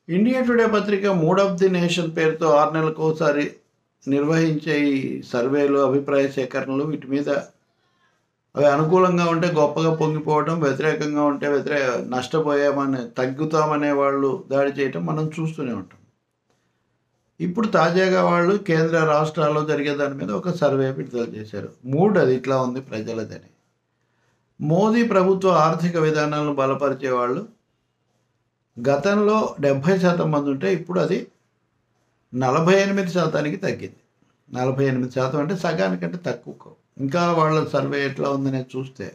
India today పత్రిక mood of the nation పేరుతో ఆరు నెలలకు ఒకసారి నిర్వహించే ఈ సర్వేలు అభిప్రాయ సేకరణలు వీటి మీద అవి అనుకూలంగా ఉంటే గొప్పగా పొంగిపోవడం వ్యతిరేకంగా ఉంటే వ్యతిరేక నష్టపోయామని తగ్గుతామనే వాళ్ళు దాడి చేయటం మనం చూస్తూనే ఉంటాం ఇప్పుడు తాజాగా వాళ్ళు కేంద్ర రాష్ట్రాల్లో జరిగే దాని మీద ఒక సర్వే విడుదల చేశారు మూడ్ అది ఇట్లా ఉంది ప్రజలదని మోదీ ప్రభుత్వ ఆర్థిక విధానాలను బలపరిచే వాళ్ళు గతంలో డెబ్భై శాతం మంది ఉంటే ఇప్పుడు అది నలభై ఎనిమిది శాతానికి తగ్గింది నలభై ఎనిమిది శాతం అంటే సగానికంటే తక్కువ ఇంకా వాళ్ళ సర్వే ఎట్లా ఉందనేది చూస్తే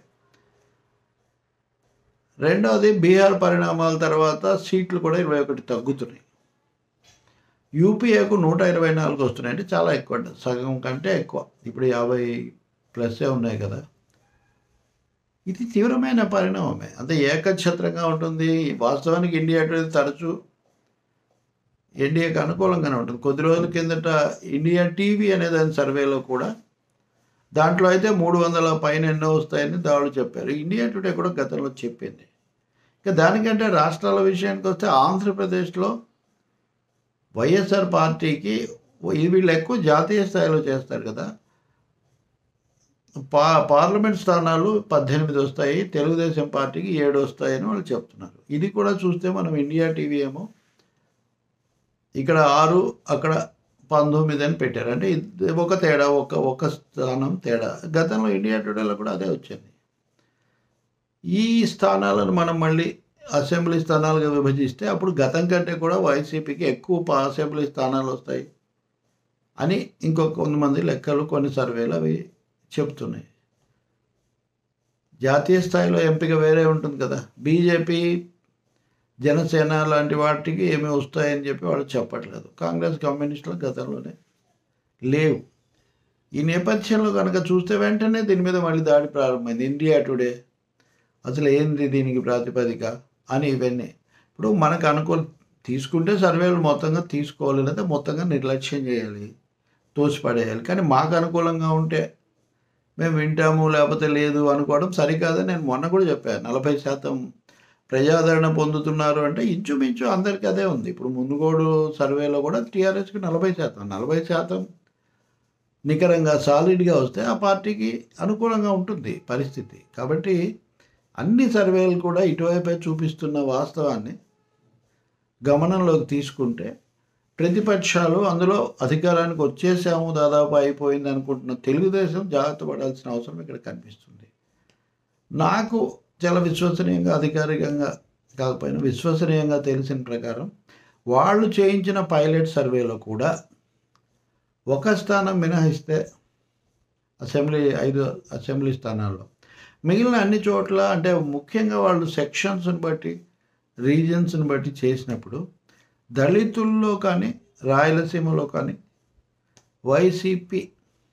రెండవది బీహార్ పరిణామాల తర్వాత సీట్లు కూడా ఇరవై ఒకటి తగ్గుతున్నాయి యూపీఏకు నూట ఇరవై నాలుగు వస్తున్నాయి అంటే చాలా ఎక్కువ అండి సగం కంటే ఎక్కువ ఇప్పుడు యాభై ప్లస్సే ఉన్నాయి కదా ఇది తీవ్రమైన పరిణామమే అంత ఏకఛత్రంగా ఉంటుంది వాస్తవానికి ఇండియా అనేది తరచూ ఎన్డీఏకి అనుకూలంగానే ఉంటుంది కొద్ది రోజుల కిందట ఇండియా టీవీ అనే దాని సర్వేలో కూడా దాంట్లో అయితే మూడు వందల పైన ఎన్నో వస్తాయని వాళ్ళు చెప్పారు ఇండియా టుడే కూడా గతంలో చెప్పింది ఇక దానికంటే రాష్ట్రాల విషయానికి వస్తే ఆంధ్రప్రదేశ్లో వైఎస్ఆర్ పార్టీకి ఇది వీళ్ళు ఎక్కువ జాతీయ స్థాయిలో చేస్తారు కదా పా పార్లమెంట్ స్థానాలు పద్దెనిమిది వస్తాయి తెలుగుదేశం పార్టీకి ఏడు వస్తాయని వాళ్ళు చెప్తున్నారు ఇది కూడా చూస్తే మనం ఇండియా టీవీ ఏమో ఇక్కడ ఆరు అక్కడ పంతొమ్మిది అని పెట్టారు అంటే ఇది ఒక తేడా ఒక ఒక స్థానం తేడా గతంలో ఇండియా టుడేలో కూడా అదే వచ్చింది ఈ స్థానాలను మనం మళ్ళీ అసెంబ్లీ స్థానాలుగా విభజిస్తే అప్పుడు గతం కంటే కూడా వైసీపీకి ఎక్కువ పా- అసెంబ్లీ స్థానాలు వస్తాయి అని ఇంకొక కొంతమంది లెక్కలు కొన్ని సర్వేలు అవి చెప్తున్నాయి జాతీయ స్థాయిలో ఎంపిక వేరే ఉంటుంది కదా బీజేపీ జనసేన లాంటి వాటికి ఏమి వస్తాయని చెప్పి వాళ్ళు చెప్పట్లేదు కాంగ్రెస్ కమ్యూనిస్టులు గతంలోనే లేవు ఈ నేపథ్యంలో కనుక చూస్తే వెంటనే దీని మీద మళ్ళీ దాడి ప్రారంభమైంది ఇండియా టుడే అసలు ఏంది దీనికి ప్రాతిపదిక అని ఇవన్నీ ఇప్పుడు మనకు అనుకూల తీసుకుంటే సర్వేలు మొత్తంగా తీసుకోవాలి లేదా మొత్తంగా నిర్లక్ష్యం చేయాలి తోసిపడేయాలి కానీ మాకు అనుకూలంగా ఉంటే మేము వింటాము లేకపోతే లేదు అనుకోవడం సరికాదని నేను మొన్న కూడా చెప్పాను నలభై శాతం ప్రజాదరణ పొందుతున్నారు అంటే ఇంచుమించు అందరికీ అదే ఉంది ఇప్పుడు ముందుగోడు సర్వేలో కూడా టీఆర్ఎస్కి నలభై శాతం నలభై శాతం నికరంగా సాలిడ్గా వస్తే ఆ పార్టీకి అనుకూలంగా ఉంటుంది పరిస్థితి కాబట్టి అన్ని సర్వేలు కూడా ఇటువైపే చూపిస్తున్న వాస్తవాన్ని గమనంలోకి తీసుకుంటే ప్రతిపక్షాలు అందులో అధికారానికి వచ్చేసాము దాదాపు అయిపోయింది అనుకుంటున్న తెలుగుదేశం జాగ్రత్త పడాల్సిన అవసరం ఇక్కడ కనిపిస్తుంది నాకు చాలా విశ్వసనీయంగా అధికారికంగా కాకపోయినా విశ్వసనీయంగా తెలిసిన ప్రకారం వాళ్ళు చేయించిన పైలట్ సర్వేలో కూడా ఒక స్థానం మినహాయిస్తే అసెంబ్లీ ఐదు అసెంబ్లీ స్థానాల్లో మిగిలిన అన్ని చోట్ల అంటే ముఖ్యంగా వాళ్ళు సెక్షన్స్ని బట్టి రీజన్స్ని బట్టి చేసినప్పుడు దళితుల్లో కానీ రాయలసీమలో కానీ వైసీపీ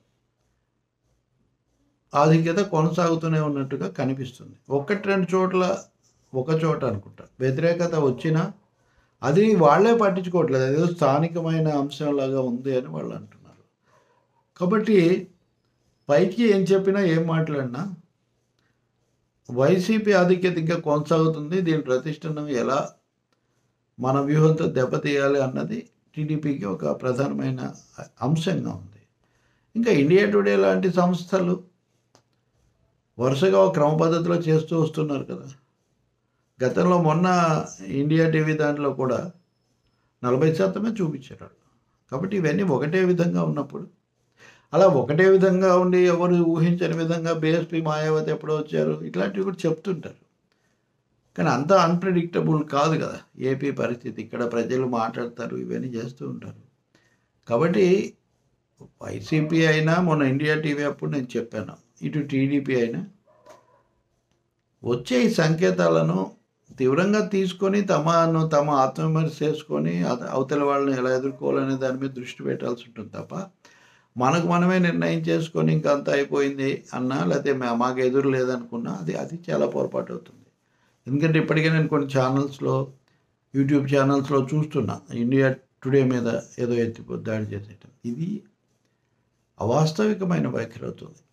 ఆధిక్యత కొనసాగుతూనే ఉన్నట్టుగా కనిపిస్తుంది ఒకటి రెండు చోట్ల ఒక చోట అనుకుంటా వ్యతిరేకత వచ్చినా అది వాళ్ళే పట్టించుకోవట్లేదు అదేదో స్థానికమైన అంశంలాగా ఉంది అని వాళ్ళు అంటున్నారు కాబట్టి పైకి ఏం చెప్పినా ఏం మాట్లాడినా వైసీపీ ఆధిక్యత ఇంకా కొనసాగుతుంది దీని ప్రతిష్టను ఎలా మన వ్యూహంతో దెబ్బతీయాలి అన్నది టీడీపీకి ఒక ప్రధానమైన అంశంగా ఉంది ఇంకా ఇండియా టుడే లాంటి సంస్థలు వరుసగా ఒక క్రమ పద్ధతిలో చేస్తూ వస్తున్నారు కదా గతంలో మొన్న ఇండియా టీవీ దాంట్లో కూడా నలభై శాతమే చూపించారు వాళ్ళు. కాబట్టి ఇవన్నీ ఒకటే విధంగా ఉన్నప్పుడు అలా ఒకటే విధంగా ఉండి ఎవరు ఊహించని విధంగా బీఎస్పీ మాయావతి ఎప్పుడో వచ్చారు ఇట్లాంటివి కూడా చెప్తుంటారు కానీ అంత అన్ప్రెడిక్టబుల్ కాదు కదా ఏపీ పరిస్థితి ఇక్కడ ప్రజలు మాట్లాడతారు ఇవన్నీ చేస్తూ ఉంటారు కాబట్టి వైసీపీ అయినా మొన్న ఇండియా టీవీ అప్పుడు నేను చెప్పాను ఇటు టీడీపీ అయినా వచ్చే ఈ సంకేతాలను తీవ్రంగా తీసుకొని తమను తమ ఆత్మవిమర్శ చేసుకొని అత- అవతల వాళ్ళని ఎలా ఎదుర్కోవాలనే దాని మీద దృష్టి పెట్టాల్సి ఉంటుంది తప్ప మనకు మనమే నిర్ణయం చేసుకొని ఇంకా అంతా అయిపోయింది అన్నా లేకపోతే మా- మాకు ఎదురు లేదనుకున్నా అది అది చాలా పొరపాటు అవుతుంది ఎందుకంటే ఇప్పటికే నేను కొన్ని ఛానల్స్లో యూట్యూబ్ ఛానల్స్లో చూస్తున్నా ఇండియా టుడే మీద ఏదో ఎత్తి దాడి చేసేయటం ఇది అవాస్తవికమైన వైఖరి అవుతుంది